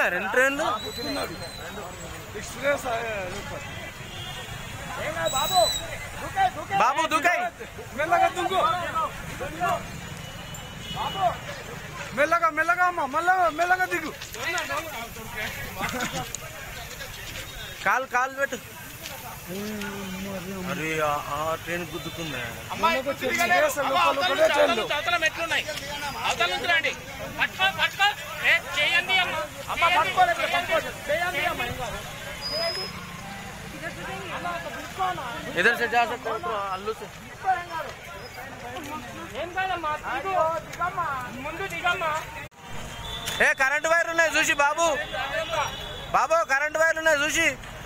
గుద్దుకున్నాయి రెండు ట్రైన్లు ఎక్స్ప్రెస్ బాబు దూకాయి మెల్లగా దుంకు మెల్లగా మెల్లగా అమ్మ మళ్ళా మెల్లగా దిగు కాలు కాలు పెట్టు అరే ఆ- ఆ ట్రైన్ గుద్దుకున్నాయి ఎక్స్ప్రెస్ లోపల ఒకటే ట్రైన్లు. అవతల మెట్లున్నాయి అవతల నుంచి రండి పట్టుకో పట్టుకో ఏ చేయండి అమ్మ అమ్మ इधर से जा सकते हो तो अल्लू से ఏం కాదమ్మా దిగు ముందు దిగమ్మా ఏ కరెంట్ వైర్లు ఉన్నాయి చూసి బాబు బాబు కరెంట్ వైర్లు ఉన్నాయి చూసి